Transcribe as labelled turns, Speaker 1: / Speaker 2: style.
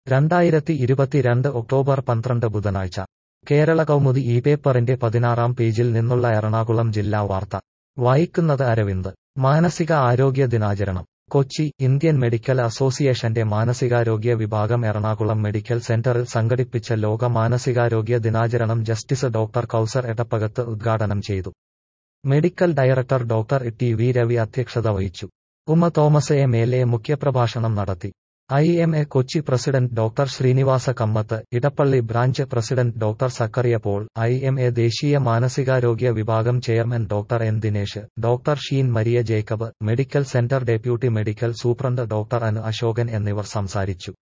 Speaker 1: രണ്ടായിരത്തി ഇരുപത്തിരണ്ട് ഒക്ടോബർ പന്ത്രണ്ട് ബുധനാഴ്ച കേരള കൗമുദി ഈ പേപ്പറിന്റെ പതിനാറാം പേജിൽ നിന്നുള്ള എറണാകുളം ജില്ലാ വാർത്ത വായിക്കുന്നത് അരവിന്ദ് മാനസിക ആരോഗ്യ ദിനാചരണം കൊച്ചി ഇന്ത്യൻ മെഡിക്കൽ അസോസിയേഷന്റെ മാനസികാരോഗ്യ വിഭാഗം എറണാകുളം മെഡിക്കൽ സെന്ററിൽ സംഘടിപ്പിച്ച ലോക മാനസികാരോഗ്യ ദിനാചരണം ജസ്റ്റിസ് ഡോക്ടർ കൌസർ എടപ്പകത്ത് ഉദ്ഘാടനം ചെയ്തു medical director doctor T V Ravi അധ്യക്ഷത വഹിച്ചു Uma Thomas M L A മുഖ്യപ്രഭാഷണം നടത്തി I M A Kochi president doctor Srinivasa Kammath Edappally branch president doctor Zachariah Paul I M A ദേശീയ മാനസികാരോഗ്യ വിഭാഗം chairman doctor N Dinesh doctor Sheen Maria Jacob medical centre deputy medical superintendent doctor Anu Ashokan എന്നിവർ സംസാരിച്ചു